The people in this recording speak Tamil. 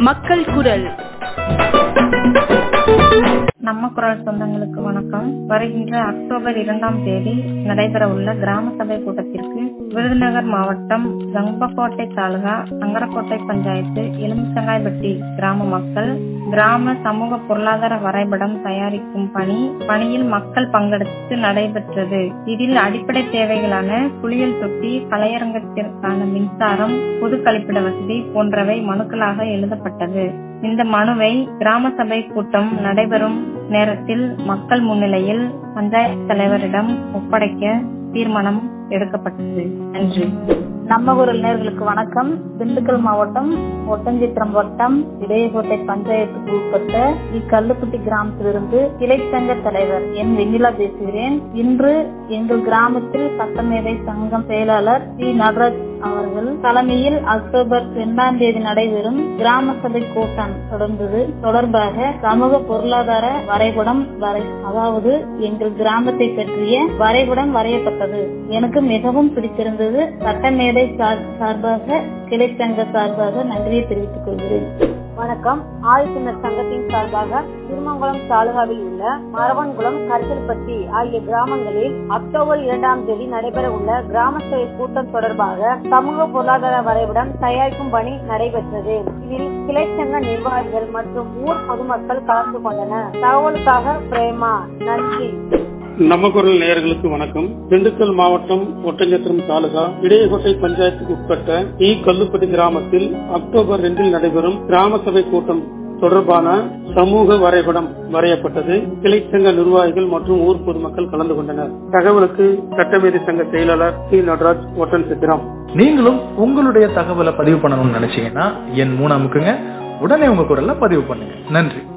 மக்கள் குரல் நம்ம குரல் சொந்தங்களுக்கு வணக்கம் வருகின்ற அக்டோபர் இரண்டாம் தேதி நடைபெற உள்ள கிராம சபை கூட்டத்திற்கு விருதுநகர் மாவட்டம் கங்கப்பக்கோட்டை தாலுகா சங்கரக்கோட்டை பஞ்சாயத்து எலுமிச்சங்காய்பட்டி கிராம மக்கள் கிராம சமூக பொருளாதார வரைபடம் தயாரிக்கும் பணி பணியில் மக்கள் பங்கெடுத்து நடைபெற்றது இதில் அடிப்படை தேவைகளான குளியல் தொட்டி கலையரங்கத்திற்கான மின்சாரம் பொது கழிப்பிட வசதி போன்றவை மனுக்களாக எழுதப்பட்டது இந்த மனுவை கிராம சபை கூட்டம் நடைபெறும் நேரத்தில் மக்கள் முன்னிலையில் பஞ்சாயத்து தலைவரிடம் ஒப்படைக்க தீர்மானம் எடுக்கப்பட்டது நன்றி நம்ம குரல் நேர்களுக்கு வணக்கம் திண்டுக்கல் மாவட்டம் ஒட்டஞ்சித்திரம் வட்டம் இடையகோட்டை பஞ்சாயத்துக்கு உட்பட்ட இக்கல்லுக்குட்டி கிராமத்திலிருந்து கிளை சங்க தலைவர் என் வெண்ணிலா பேசுகிறேன் இன்று எங்கள் கிராமத்தில் சட்டமேதை சங்கம் செயலாளர் சி நடராஜ் அவர்கள் தலைமையில் அக்டோபர் இரண்டாம் தேதி நடைபெறும் கிராம சபை கூட்டம் தொடர்ந்தது தொடர்பாக சமூக பொருளாதார வரைபடம் வரை அதாவது எங்கள் கிராமத்தை பற்றிய வரைபடம் வரையப்பட்டது எனக்கு மிகவும் பிடித்திருந்தது சட்டமேடை சார்பாக கிளைச்சங்க சார்பாக நன்றியை தெரிவித்துக் கொள்கிறேன் வணக்கம் ஆதித்தினர் சங்கத்தின் சார்பாக திருமங்கலம் தாலுகாவில் உள்ள மரவன்குளம் கரிசல்பட்டி ஆகிய கிராமங்களில் அக்டோபர் இரண்டாம் தேதி நடைபெற உள்ள கிராம சபை கூட்டம் தொடர்பாக சமூக பொருளாதார வரைபடம் தயாரிக்கும் பணி நடைபெற்றது இதில் கிளைச்சங்க நிர்வாகிகள் மற்றும் ஊர் பொதுமக்கள் கலந்து கொண்டனர் தகவலுக்காக பிரேமா நன்றி நம்ம குரல் நேயர்களுக்கு வணக்கம் திண்டுக்கல் மாவட்டம் ஒட்டஞ்சத்திரம் தாலுகா இடையகோட்டை பஞ்சாயத்துக்கு உட்பட்ட இ கல்லுப்பட்டி கிராமத்தில் அக்டோபர் ரெண்டில் நடைபெறும் கிராம சபை கூட்டம் தொடர்பான சமூக வரைபடம் வரையப்பட்டது கிளை சங்க நிர்வாகிகள் மற்றும் ஊர் பொதுமக்கள் கலந்து கொண்டனர் தகவலுக்கு சட்டமேதை சங்க செயலாளர் சி நடராஜ் ஒட்டன் சித்திரம் நீங்களும் உங்களுடைய தகவலை பதிவு பண்ணணும்னு நினைச்சீங்கன்னா என் மூணு அமுக்குங்க உடனே உங்க குரல்ல பதிவு பண்ணுங்க நன்றி